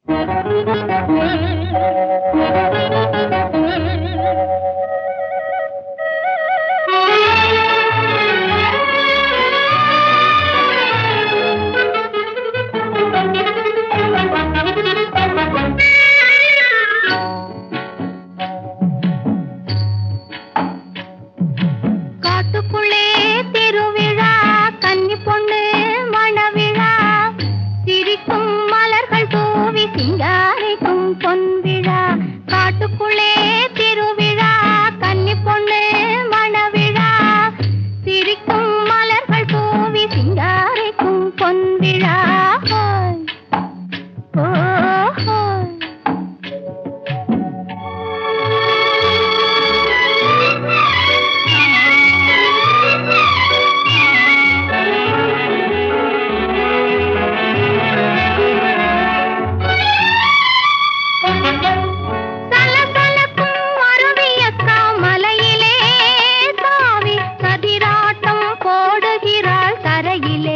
காட்டுக்குள்ளே திருவிழா கன்னி பொண்ணு மணவிழா சிரிக்கும் மலர்கள் தூவி சிங்காரிக்கும் பொன்விழா காட்டுக்குள்ளே திருவிழா கன்னி பொண்ணு மணவிழா சிரிக்கும் மலர்கள் தூவி சிங்காரிக்கும் பொன்விழா ஹோய். ஓ ஹோய். சலசலக்கும் அருவியக்கா மலையிலே தாவி கதிராட்டம் போடுகிறாள் தரையிலே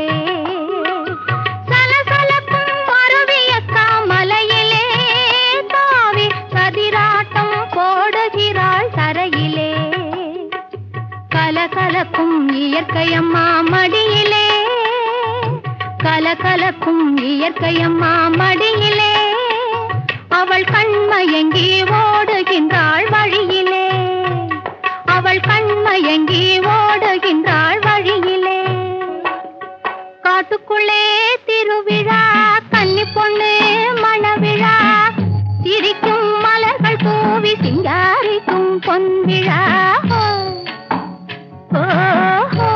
சலசலக்கும் அருவியக்கா மலையிலே தாவி கதிராட்டம் போடுகிறாள் தரையிலே கலகலக்கும் இயற்கையம்மா மடியிலே கலகலக்கும் இயற்கையம்மா மடியிலே அவள் கண்மயங்கி ஓடுகின்றாள் வழியிலே அவள் கண்மயங்கி ஓடுகின்றாள் வழியிலே காட்டுக்குள்ளே திருவிழா கன்னி பொண்ணு மணவிழா சிரிக்கும் மலர்கள் தூவி சிங்காரிக்கும் பொன்விழா ஓ, ஓ,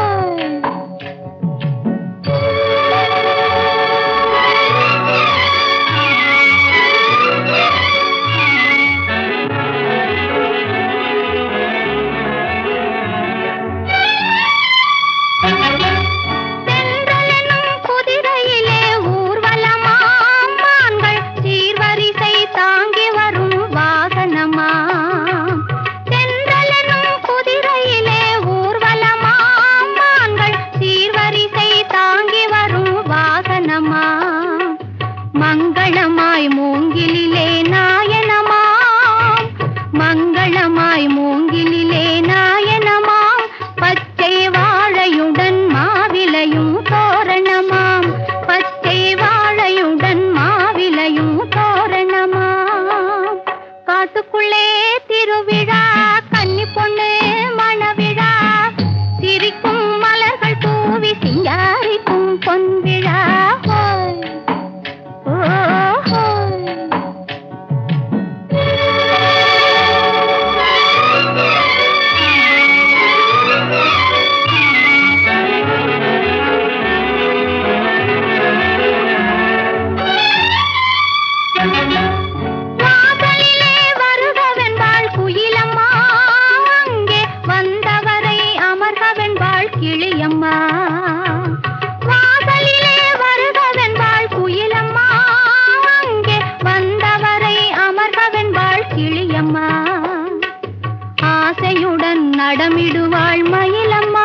தென்றலெனும் குதிரையிலே ஊர்வலமாம் மான்கள் சீர்வரிசை தாங்கி வரும் வாகனமாம் தென்றலெனும் குதிரையிலே ஊர்வலமாம் மான்கள் சீர்வரிசை தாங்கி வரும் வாகனமாம் மங்களமாய் மூங்கிலிலே நாயனமாம் மங்களமாய் மூங்கிலிலே நாயனமாம் பச்சை வாழையுடன் மாவிலையும் தோரணமாம் பச்சை வாழையுடன் மாவிலையும் தோரணமாம் காட்டுக்குள்ளே திருவிழா கன்னி பொண்ணு மணவிழா சிரிக்கும் மலர்கள் தூவி சிங்காரிக்கும் பொன்விழா ஹோய். ஓ ஹோய். வாசலிலே வருகவென்பாள் குயிலம்மா அங்கே வந்தவரை அமர்கவென்பாள் கிளியம்மா வாசலிலே வருகவென்பாள் குயிலம்மா அங்கே வந்தவரை அமர்கவென்பாள் கிளியம்மா ஆசையுடன் நடமிடுவாள் மயிலம்மா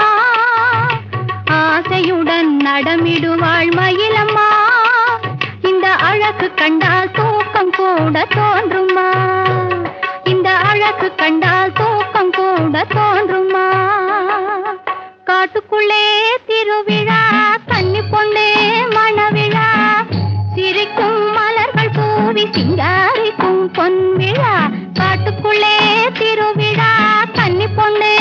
ஆசையுடன் நடமிடுவாள் மயிலம்மா இந்த அழகு கண்டால் தூக்கம் கூட தோன்றுமா இந்த அழகு கண்டால் தூக்கம் கூட தோன்றுமா காட்டுக்குள்ளே திருவிழா கன்னி பொண்ணு மணவிழா சிரிக்கும் மலர்கள் தூவி சிங்காரிக்கும் பொன்விழா காட்டுக்குள்ளே திருவிழா கன்னி பொண்ணு